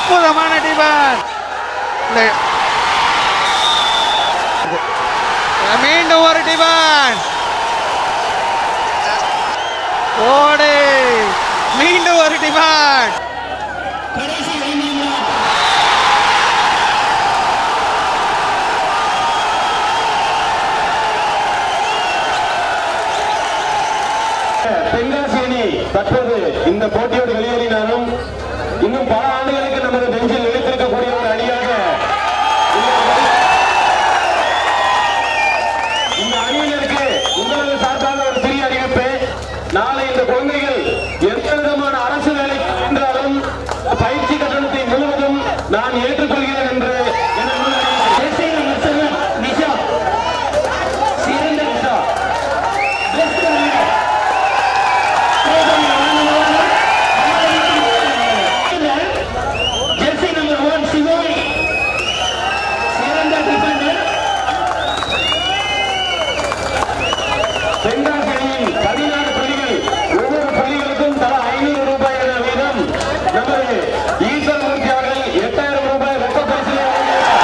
அற்புதமான டிபன் இந்த மீண்டும் ஒரு டிபன் ஓடு மீண்டும் ஒரு டிபன் கடைசி ஐந்து நிமிடம் தென்காசி அணி தற்போது இந்த போட்டியோடு வெளியேறினாலும் இன்னும் பல ஆண்டுகளுக்கு நமது பெஞ்சில் நிலைத்திருக்கக்கூடிய ஒரு அணியாக இந்த அணியினருக்கு உங்களது சார்பாக ஒரு சிறிய அறிவிப்பு நாளை இந்த குழந்தைகள் எந்த விதமான அரசு வேலைக்கு சென்றாலும் பயிற்சி கட்டணத்தை முழுவதும் நான் ஏற்றுக்கொள்கிறேன் என்று எனது முன் அறிவிக்கிறேன். ஜெர்சி நம்பர் செவன் நிஷா சிறந்த Nisha best runner jersey number one Shivoni சிறந்த டிஃபெண்டர் தென்காசி அணியின் பதினாறு புள்ளிகள் ஒவ்வொரு புள்ளிகளுக்கும் தலா ஐநூறு ரூபாய் என வீதம் நமது ஈஸ்வர் மூர்த்தி அவர்கள் எட்டாயிரம் ரூபாய் ரொக்க பரிசிலை வழங்கினார்.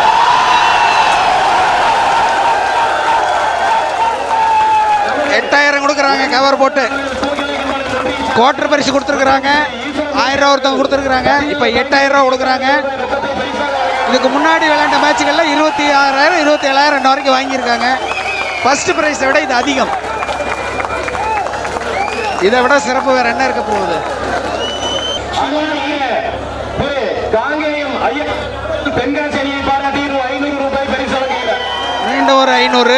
எட்டாயிரம் கொடுக்குறாங்க கவர் போட்டு குவார்டர் பரிசு கொடுத்துருக்குறாங்க ஆயிரம் ரூபா ஒருத்தவங்க கொடுத்துருக்குறாங்க இப்போ எட்டாயிரம் ரூபா கொடுக்குறாங்க இதுக்கு முன்னாடி விளையாண்ட மேட்சுகளில் இருபத்தி ஆறாயிரம் இருபத்தி ஏழாயிரம் ரெண்டு வரைக்கும் வாங்கியிருக்காங்க ஃபர்ஸ்ட் ப்ரைஸை விட இது அதிகம் இதை விட சிறப்பு வேற என்ன இருக்க போகுது அதனால திரு காங்கேயம் ஐயா தென்காசி அணியை பாராட்டி ரூ. ஐநூறு ரூபாய் பரிசு வழங்குகிறார் மீண்டும் ஒரு ஐநூறு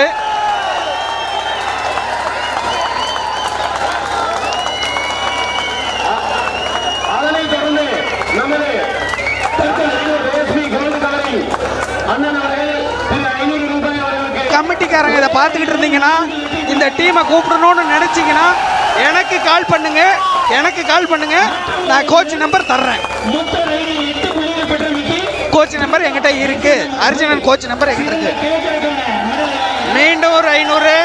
அதனைத் தொடர்ந்து நமது ரேஷ்மி கோல்டு கலரில் அண்ணன் அவர்கள் திரு ஐநூறு ரூபாய் அவர்களுக்கு கமிட்டிக்காரங்க இதை பார்த்துக்கிட்டு இருந்தீங்கன்னா இந்த டீமை கூப்பிடணும்னு நினச்சிங்கன்னா எனக்கு கால் பண்ணுங்க எனக்கு கால் பண்ணுங்க நான் கோச் நம்பர் தர்றேன் மொத்த ரைடில் எட்டு புள்ளிகள் பெற்ற மிக்கி கோச் நம்பர் என்கிட்ட இருக்கு அர்ஜுனன் கோச் நம்பர் என்கிட்ட இருக்கு கிழக்கிழக்கான மெடல் மீண்டும் ஒரு ஐநூறு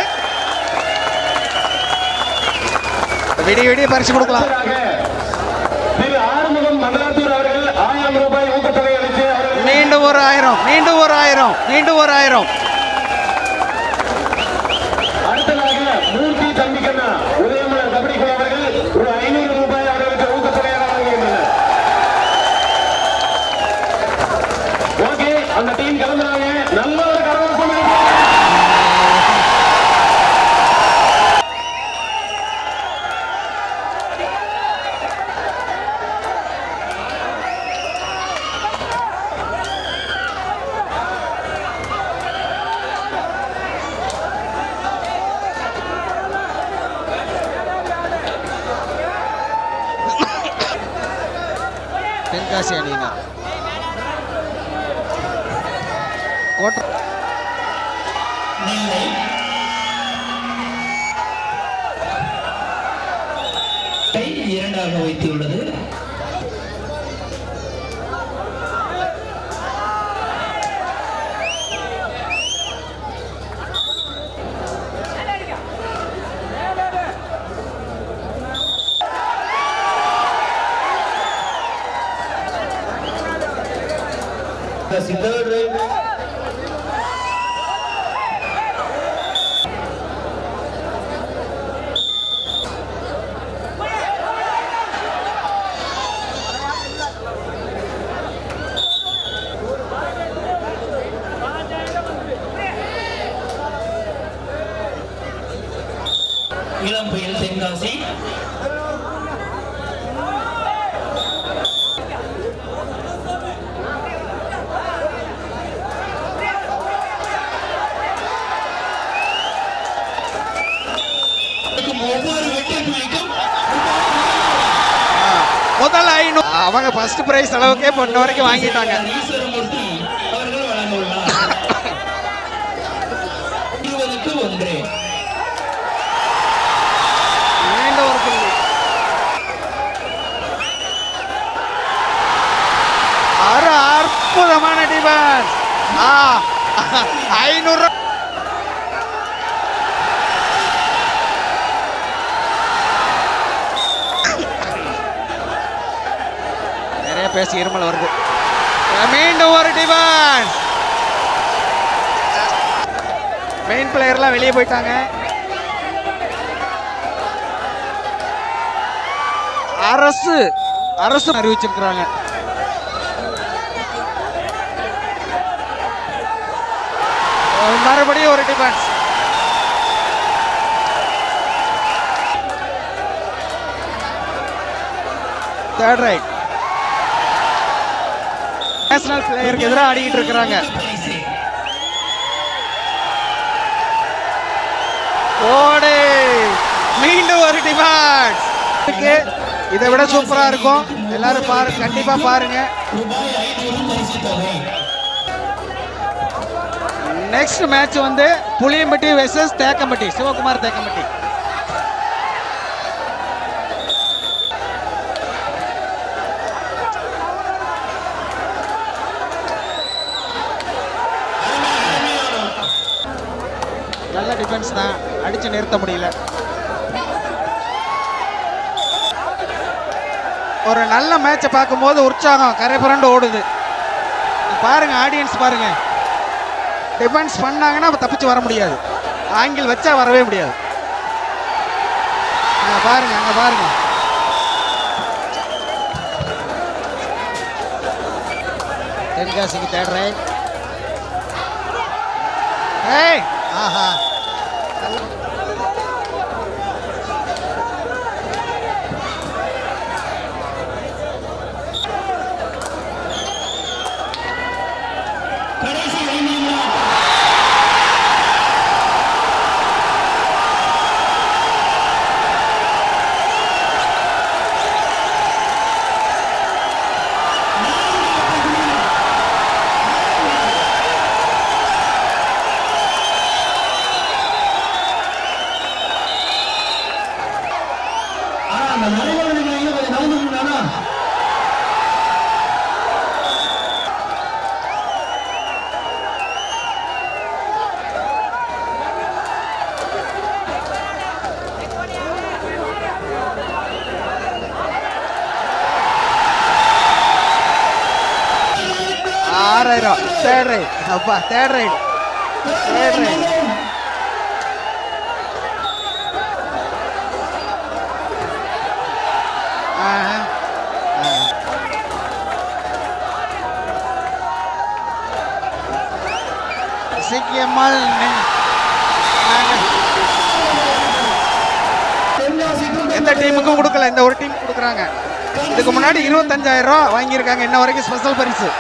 விடிய விடிய பரிசு கொடுக்கலாம் அடுத்ததாக திரு ஆறுமுகம் மங்களாத்தூர் அவர்கள் ஆயிரம் ரூபாய் ஊக்கத்தொகை அளித்து அவர்கள் மீண்டும் ஒரு ஆயிரம் மீண்டும் ஒரு ஆயிரம் மீண்டும் ஒரு ஆயிரம் அடுத்ததாக மூர்த்தி தம்பிக்கண்ணா உதயமலர் கபடி குழு அவர்கள் ஒரு ஐநூறு ரூபாய் அவர்களுக்கு ஊக்கத்தொகையாக வழங்குகின்றனர் ஓகே அந்த டீம் கிளம்புறாங்க நல்ல ஒரு கரகரப்பு தென்காசி அணியினர் கோட்டை நெல்லை கை இரண்டாக வைத்துள்ளது That's the third right. இளம் புயல் தென்காசி ஒவ்வொரு வெற்றி புள்ளிக்கும் முதல் ஐநூறு அவங்க ஃபர்ஸ்ட் பிரைஸ் அளவுக்கே பொண்ணு வரைக்கும் வாங்கிட்டாங்க ஈஸ்வரமூர்த்தி அவர்கள் வழங்கியுள்ளார் இருபதுக்கு ஒன்று மீண்டும் ஒரு புள்ளி ஒரு அற்புதமான டிஃபன்ஸ் ஆ ஐநூறு நிறைய பேசி இருமல் வருது மீண்டும் ஒரு டிஃபென்ஸ் மெயின் பிளேயர்லாம் வெளியே போயிட்டாங்க அரசு அரசு அறிவிச்சிருக்கிறாங்க மறுபடியும் ஒரு டிஃபென்ஸ் தேர்ட் ரைட் நேஷனல் பிளேயருக்கு எதிராக ஆடிக்கிட்டு இருக்கிறாங்க பரிசு ஓடு மீண்டும் ஒரு டிஃபென்ஸ் இருக்கு இதை விட சூப்பரா இருக்கும் எல்லாரும் பாரு கண்டிப்பா பாருங்க ரூபாய் ஐநூறு பரிசு தொகை நெக்ஸ்ட் மேட்ச் வந்து புளியம்பட்டி வெர்சஸ் தேக்கம்பட்டி சிவகுமார் தேக்கம்பட்டி நல்ல டிஃபென்ஸ் தான் அடிச்சு நிறுத்த முடியல ஒரு நல்ல மேட்சை பார்க்கும்போது உற்சாகம் கரை புரண்டு ஓடுது பாருங்க ஆடியன்ஸ் பாருங்க டிஃபென்ஸ் பண்ணாங்கன்னா அப்ப தப்பிச்சு வர முடியாது ஆங்கிள் வச்சா வரவே முடியாது அங்க பாருங்க அங்க பாருங்க தென்காசிக்கு தேர்ட் ரைட் ஏய் ஆஹா கடைசி ஐந்து நிமிடம் ஆனா அந்த நடுவர்கள் கையில கொஞ்சம் நகர்ந்து முடியாதா ஆறாயிரம் தேர்ட் ரைட் அப்பா தேர்ட் ரைட் தேர்ட் ரைட் ஆஹா சீக்கியம்மாள் எந்த டீமுக்கும் கொடுக்கல இந்த ஒரு டீம் கொடுக்குறாங்க இதுக்கு முன்னாடி இருபத்தஞ்சாயிரம் ரூபா வாங்கியிருக்காங்க இன்ன வரைக்கும் ஸ்பெஷல் பரிசு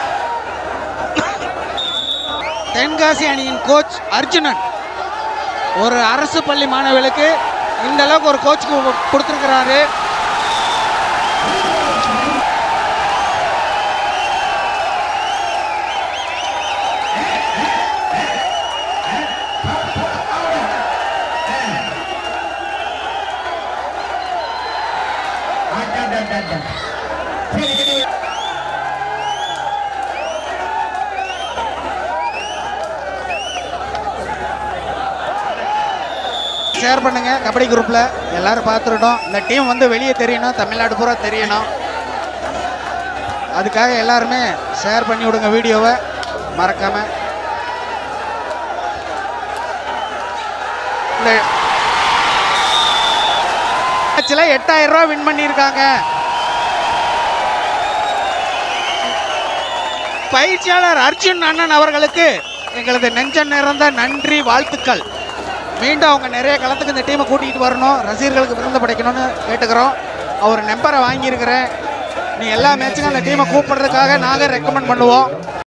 தென்காசி அணியின் கோச் அர்ஜுனன் ஒரு அரசு பள்ளி மாணவர்களுக்கு இந்த அளவுக்கு ஒரு கோச் கொடுத்துருக்கிறாரு ஷேர் பண்ணுங்க கபடி குரூப்ல எல்லாரும் பார்த்துருட்டோம் இந்த டீம் வந்து வெளியே தெரியணும் தமிழ்நாடு பூரா தெரியணும் அதுக்காக எல்லாருமே ஷேர் பண்ணி விடுங்க வீடியோவை மறக்காம இந்த மேட்ச்சில் எட்டாயிரம் ரூபா வின் பண்ணியிருக்காங்க பயிற்சியாளர் அர்ஜுன் அண்ணன் அவர்களுக்கு எங்களது நெஞ்ச நிறைந்த நன்றி வாழ்த்துக்கள் மீண்டும் அவங்க நிறைய களத்துக்கு இந்த டீமை கூட்டிகிட்டு வரணும் ரசிகர்களுக்கு விருந்த படைக்கணும்னு கேட்டுக்கிறோம் அவர் நம்பரை வாங்கியிருக்கிறேன் நீ எல்லா மேட்சுக்கும் அந்த டீமை கூப்பிடுறதுக்காக நாங்கள் ரெக்கமெண்ட் பண்ணுவோம்